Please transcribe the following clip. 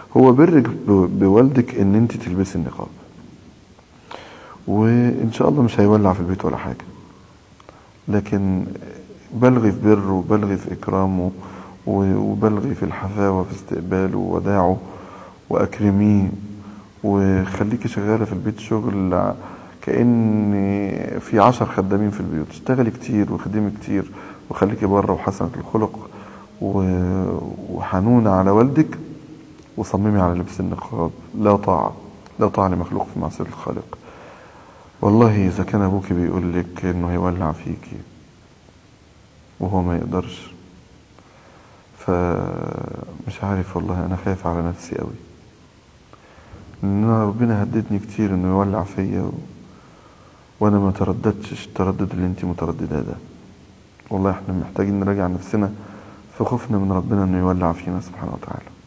هو برك ب- بوالدك ان انت تلبسي النقاب وان شاء الله مش هيولع في البيت ولا حاجة لكن بلغي في بره وبلغي في اكرامه و- وبلغي في الحفاوة في استقباله ووداعه واكرميه وخليكي شغالة في البيت شغل كأن في عشر خدامين في البيوت اشتغلي كتير وخدمي كتير وخليكي بره وحسنة الخلق و- وحنونة على والدك وصممي على لبس النقاب لا طاعة لا طاعة لمخلوق في معصية الخالق والله إذا كان أبوك بيقول لك إنه هيولع فيكي وهو ما يقدرش فمش عارف والله أنا خايف على نفسي قوي إن أنا ربنا هددني كتير إنه يولع فيا و... وأنا ما ترددتش التردد اللي أنت مترددة ده والله إحنا محتاجين نراجع نفسنا في خوفنا من ربنا إنه يولع فينا سبحانه وتعالى